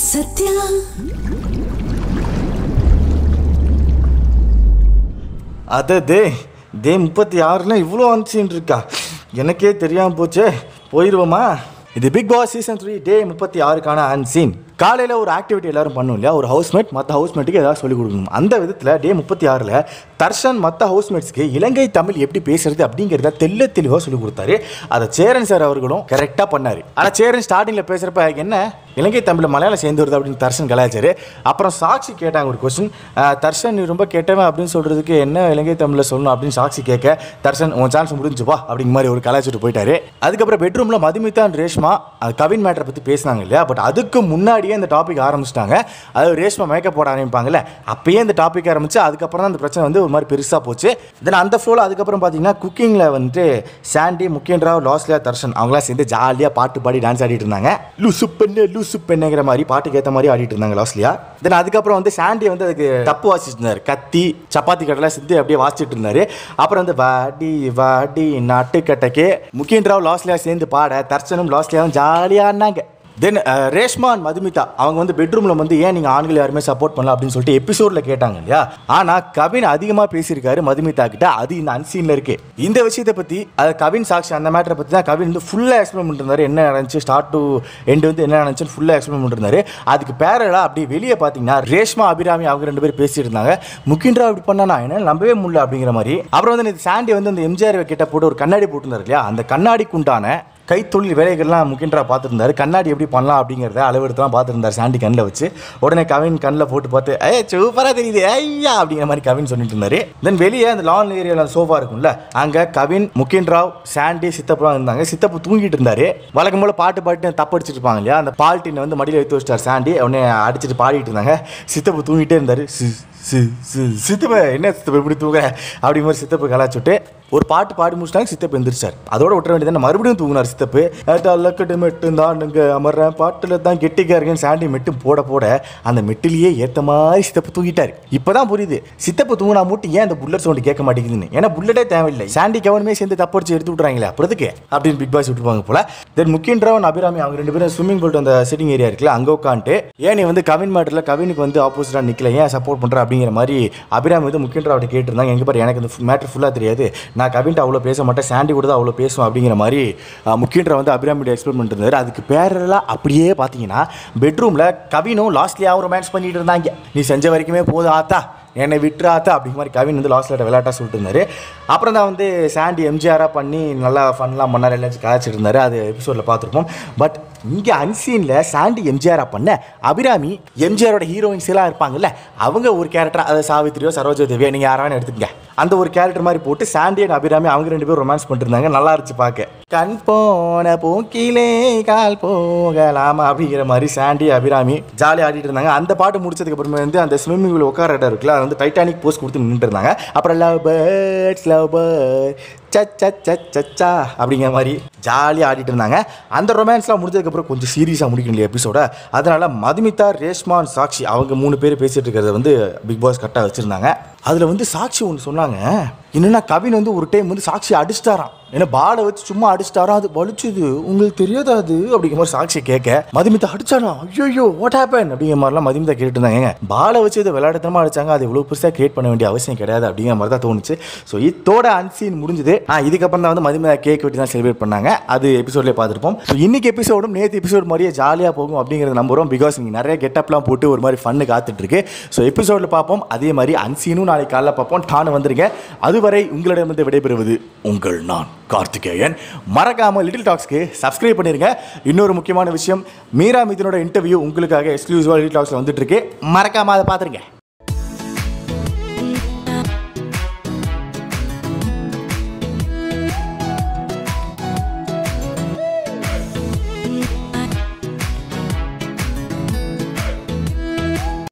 சத்யா அத டே டே முப்பத்தி ஆறுல இவ்வளோ அன்சீன் இருக்கா எனக்கே தெரியாமல் போச்சே போயிடுவோமா இது Bigg Boss season three day முப்பத்தி ஆறுக்கான அன்சீன் காலையில் ஒரு ஆக்டிவிட்டி எல்லாரும் பண்ணும் இல்லையா ஒரு ஹவுஸ்மேட் மற்ற ஹவுஸ்மேட்டுக்கு ஏதாவது சொல்லிக் கொடுக்கணும் அந்த விதத்தில் டே முப்பத்தி ஆறில் தர்ஷன் மற்ற ஹவுஸ்மேட்ஸ்க்கு இலங்கை தமிழ் எப்படி பேசுறது அப்படிங்கிறத தெல்ல தெளிவாக சொல்லிக் கொடுத்தாரு அதை சேரன் சார் அவர்களும் கரெக்டாக பண்ணார் ஆனால் சேரன் ஸ்டார்டிங்கில் பேசுகிறப்ப என்ன இலங்கை தமிழில் மலையாளம் சேர்ந்து வருது அப்படின்னு தர்ஷன் கலாச்சாரு அப்புறம் சாட்சி கேட்டாங்க ஒரு கொஸ்டின் தர்ஷன் நீ ரொம்ப கெட்டவன் அப்படின்னு சொல்கிறதுக்கு என்ன இலங்கை தமிழில் சொல்லணும் அப்படின்னு சாட்சி கேட்க தர்ஷன் உன் சான்ஸ் முடிஞ்சுப்பா அப்படிங்கிற மாதிரி ஒரு கலாச்சிட்டு போயிட்டாரு அதுக்கப்புறம் பெட்ரூமில் மதுமிதா and ரேஷ்மா அது கவின் மேட்டரை பற்றி பேசினாங்க இல்லையா பட் அதுக்கு முன்னாடியே இந்த டாபிக் ஆரம்பிச்சிட்டாங்க அது ரேஷ்மா மேக்கப் போட ஆரம்பிப்பாங்கல்ல அப்பயே இந்த டாபிக் ஆரம்பிச்சு அதுக்கப்புறம் தான் அந்த பிரச்சனை வந்து ஒரு மாதிரி பெருசாக போச்சு தென் அந்த ஃப்ளோவில் அதுக்கப்புறம் பார்த்தீங்கன்னா குக்கிங்கில் வந்துட்டு சாண்டி முக்கியன்ராவ் லாஸ்லியா தர்ஷன் அவங்களாம் சேர்ந்து ஜாலியாக பாட்டு பாடி டான்ஸ் ஆடிட்டு இருந்தாங்க லூசு பெண்ணு லூசு பெண்ணுங்கிற மாதிரி பாட்டுக்கு ஏற்ற மாதிரி ஆடிட்டு இருந்தாங்க லாஸ்லியா தென் அதுக்கப்புறம் வந்து சாண்டி வந்து அதுக்கு தப்பு வாசிச்சுட்டு இருந்தார் கத்தி சப்பாத்தி கட்டெல்லாம் செஞ்சு அப்படியே வாசிச்சுட்டு இருந்தாரு அப்புறம் வந்து வாடி வாடி நாட்டுக்கட்டைக்கு முக்கியன்ராவ் லாஸ்லியா சேர்ந்து பாட தர்ஷனும் லாஸ்லியாவும் ஜாலியாக ஆடினாங்க தென் ரேஷ்மா and மதுமிதா அவங்க வந்து பெட்ரூமில் வந்து ஏன் நீங்கள் ஆண்கள் யாருமே சப்போர்ட் பண்ணல அப்படின்னு சொல்லிட்டு எபிசோடில் கேட்டாங்க இல்லையா ஆனால் கவின் அதிகமாக பேசியிருக்காரு மதுமிதா கிட்ட அது இந்த அன்சீனில் இருக்கு இந்த விஷயத்தை பற்றி அது கவின் சாக்ஷி அந்த மேட்டரை பற்றி தான் கவின் வந்து ஃபுல்லாக எக்ஸ்பிளைன் பண்ணிருந்தாரு என்ன நடந்துச்சு ஸ்டார்ட் டு எண்ட் வந்து என்ன நடந்துச்சுன்னு ஃபுல்லாக எக்ஸ்பிளைன் பண்ணிருந்தாரு அதுக்கு பேரலாக அப்படி வெளியே பார்த்தீங்கன்னா ரேஷ்மா அபிராமி அவங்க ரெண்டு பேரும் பேசிட்டு இருந்தாங்க முக்கின்றா இப்படி பண்ணா நான் என்னால் நம்பவே முடியல அப்படிங்கிற மாதிரி அப்புறம் வந்து இந்த சாண்டி வந்து அந்த எம்ஜிஆர் கிட்ட போட்டு ஒரு கண்ணாடி போட்டிருந்தாரு இல்லையா அந்த கண்ணாடிக்கு உண்டான கைத்தொழில் வேலைகள்லாம் முக்கியன்றா பார்த்துருந்தாரு கண்ணாடி எப்படி பண்ணலாம் அப்படிங்கிறத அளவெடுத்துலாம் பார்த்துருந்தார் சாண்டி கண்ணில் வச்சு உடனே கவின் கண்ணில் போட்டு பார்த்து ஏ சூப்பராக தெரியுது ஐயா அப்படிங்கிற மாதிரி கவின் சொல்லிட்டு இருந்தாரு தென் வெளியே அந்த லான் ஏரியாவில் சோஃபா இருக்கும்ல அங்கே கவின் முக்கியன்ராவ் சாண்டி சித்தப்புலாம் இருந்தாங்க சித்தப்பு தூங்கிட்டு இருந்தாரு வழக்கம் போல பாட்டு பாட்டு தப்படிச்சிட்டு இருப்பாங்க இல்லையா அந்த பால்ட்டினை வந்து மடியில் எடுத்து வச்சிட்டார் சாண்டி உடனே அடிச்சிட்டு பாடிட்டு இருந்தாங்க சித்தப்பு தூங்கிட்டே இருந்தாரு சி சி சி சித்தப்ப என்ன சித்தப்ப இப்படி தூங்க அப்படி மாதிரி சித்தப்பு கலாச்சுட்டு ஒரு பாட்டு பாடி முடிச்சிட்டாங்க சித்தப்பு எந்திரிச்சார் அதோட விட்டுற வேண்டியது மறுபடியும் தூங்கினார் சித்தப்பு அல்லக்கட்டு மெட்டு தான் இங்கே அமர்றேன் பாட்டில் தான் கெட்டிக்காருங்கன்னு சாண்டி மெட்டு போட போட அந்த மெட்டிலேயே ஏற்ற மாதிரி சித்தப்பு தூங்கிட்டார் இப்போதான் புரியுது சித்தப்பு தூங்கினா மட்டும் ஏன் அந்த புல்லட் சவுண்டு கேட்க மாட்டேங்குதுன்னு ஏன்னா புல்லட்டே தேவையில்லை சாண்டி கவனமே சேர்ந்து தப்படிச்சு எடுத்து விட்றாங்களே அப்புறத்துக்கு அப்படின்னு பிக் பாஸ் விட்டுருப்பாங்க போல தென் முக்கியன்றவன் அபிராமி அவங்க ரெண்டு பேரும் ஸ்விம்மிங் பூல் அந்த சிட்டிங் ஏரியா இருக்குல்ல அங்கே உட்காந்துட்டு ஏன் நீ வந்து கவின் மேட்டரில் கவினுக்கு வந்து ஆப்போசிட்டாக நிற்கல ஏன் சப்போர்ட் பண்ணுற அப்படிங்கிற மாதிரி அபிராமி வந்து முக்கியன்றவட்ட கேட்டிருந்தாங்க எங்க பாரு எனக்கு இந்த மேட்டர் ஃபுல்லாக தெரியாது நான் கவின்ட்ட அவ்வளோ பேச மாட்டேன் சாண்டி கூட தான் அவ்வளோ பேசுவேன் அப்படிங்கிற மாதிரி அஹ், முக்கியன்ற வந்து அபிராமியோட எக்ஸ்பிளைன் பண்ணிட்டு இருந்தாரு அதுக்கு பேரெல்லாம் அப்படியே பார்த்தீங்கன்னா பெட்ரூமில் கவினும் லாஸ்ட்லியாகவும் ரொமான்ஸ் பண்ணிட்டு இருந்தாங்க நீ செஞ்ச வரைக்குமே போதும் ஆத்தா என்னை விட்டுறாத்தா அப்படிங்கிற மாதிரி கவின் வந்து லாஸ்ட்ல விளையாட்டா சொல்லிட்டு இருந்தாரு அப்புறம் தான் வந்து சாண்டி எம்ஜிஆராக பண்ணி நல்லா ஃபன்லாம் பண்ணார் எல்லாச்சும் கலாச்சிட்டு இருந்தாரு அது எபிசோடில் பார்த்துருப்போம் பட் இங்கே அன்சீனில் சாண்டி எம்ஜிஆராக பண்ண அபிராமி எம்ஜிஆரோட ஹீரோயின்ஸ் எல்லாம் இருப்பாங்கல்ல அவங்க ஒரு கேரக்டர் அதை சாவித்திரியோ சரோஜா தேவியோ நீங்கள் யாராவது எடுத்துக்கங்க அந்த ஒரு கேரக்டர் மாதிரி போட்டு சாண்டி அண்ட் அபிராமி அவங்க ரெண்டு பேரும் ரொமான்ஸ் பண்ணிருந்தாங்க நல்லா இருந்துச்சு பார்க்க கண் போன போக்கிலே கால் போகலாமா அப்படிங்கிற மாதிரி சாண்டி அபிராமி ஜாலியாக ஆடிட்டு இருந்தாங்க அந்த பாட்டு முடிச்சதுக்கு அப்புறமே வந்து அந்த ஸ்விம்மிங் பூல் உட்கார இடம் இருக்குல்ல அது வந்து டைட்டானிக் போஸ் கொடுத்து நின்றுட்டு இருந்தாங்க அப்புறம் லவ் பேர்ட்ஸ் லவ் பேர்ட் சச்சா அப்படிங்கிற மாதிரி ஜாலியாக ஆடிட்டு இருந்தாங்க அந்த ரொமான்ஸ்லாம் முடிஞ்சதுக்கப்புறம் கொஞ்சம் சீரியஸாக முடிக்கணும் இல்லையா எபிசோட அதனால மதுமிதா ரேஷ்மான் சாக்ஷி அவங்க மூணு பேர் பேசிட்டு இருக்கிறத வந்து பிக் பாஸ் கரெக்டாக வச்சுருந்தாங்க அதில் வந்து சாக்ஷி ஒன்று சொன்னாங்க என்னன்னா கவின் வந்து ஒரு டைம் வந்து சாக்ஷி அடிச்சிட்டாராம் ஏன்னா பாலை வச்சு சும்மா அடிச்சிட்டாராம் அது வலிச்சுது உங்களுக்கு தெரியாதா அது அப்படிங்கிற மாதிரி சாக்ஷி கேட்க மதுமிதா அடிச்சானா ஐயோ வாட் ஹேப்பன் அப்படிங்கிற மாதிரிலாம் மதுமிதா கேட்டுட்டு இருந்தாங்க பாலை வச்சு இதை விளையாடுத்தமா அடிச்சாங்க அது இவ்வளோ பெருசாக கிரியேட் பண்ண வேண்டிய அவசியம் கிடையாது அப்படிங்கிற மாதிரி தான் தோணுச்சு ஸோ இதோட அன்சீன் முடிஞ்சது ஆ இதுக்கப்புறம் தான் வந்து மதுமிதா கேக் வெட்டி தான் செலிப்ரேட் பண்ணாங்க அது எபிசோட்லேயே பார்த்துருப்போம் ஸோ இன்னைக்கு எபிசோடும் நேற்று எபிசோட் மாதிரியே ஜாலியாக போகும் அப்படிங்கிறத நம்புறோம் பிகாஸ் நீங்கள் நிறைய கெட்டப்லாம் போட்டு ஒரு மாதிரி ஃபன்னு காத்துட்டு இருக்கு ஸோ எபிசோடில் பார்ப்போம் அதே மாதிரி அன்சீனும் நாளைக்கு காலைல பார்ப்போம் டானு வந்துருங்க அதுவரை உங்களிடமிருந்து விடைபெறுவது உங்கள் நான் கார்த்திகேயன் மறக்காம லிட்டில் டாக்ஸ்க்கு சப்ஸ்கிரைப் பண்ணிருங்க இன்னொரு முக்கியமான விஷயம் மீரா மிதனோட இன்டர்வியூ உங்களுக்காக எக்ஸ்க்ளூசிவாக லிட்டில் டாக்ஸில் வந்துட்டு இருக்கு மறக்காம அதை பார்த்துருங்க